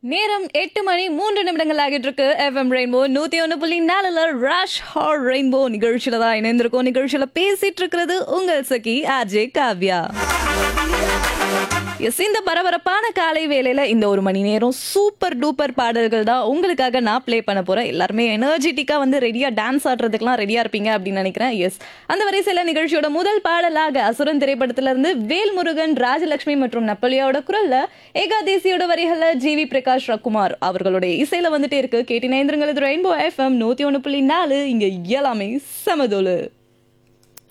நேரம் எட்டு மணி மூன்று நிமிடங்கள் ஆகிட்டு இருக்கு எஃப்எம் ரெயின்போ நூத்தி ஒன்று புள்ளி நாலுல ரஷ் ஹார் ரெயின்போ நிகழ்ச்சியில தான் இணைந்திருக்கோம் நிகழ்ச்சியில பேசிட்டு இருக்கிறது உங்கள் சகி ஆர்ஜே காவ்யா எஸ் இந்த பரபரப்பான காலை வேளையில இந்த ஒரு மணி நேரம் சூப்பர் டூப்பர் பாடல்கள் தான் உங்களுக்காக நான் ப்ளே பண்ண போறேன் எல்லாருமே எனர்ஜெட்டிக்கா வந்து ரெடியா டான்ஸ் ஆடுறதுக்குலாம் ரெடியா இருப்பீங்க அப்படின்னு நினைக்கிறேன் எஸ் அந்த வரிசையில நிகழ்ச்சியோட முதல் பாடலாக அசுரன் திரைப்படத்துல இருந்து வேல்முருகன் ராஜலட்சுமி மற்றும் நப்பலியாவோட குரல்ல ஏகாதேசியோட வரிகள்ல ஜிவி பிரகாஷ் ரகுமார் அவர்களுடைய இசையில வந்துட்டே இருக்கு கேட்டி நேந்திரங்கள் ரெயின்போ எஃப்எம் நூத்தி ஒன்று புள்ளி நாலு இங்க எல்லாமே சமதோலு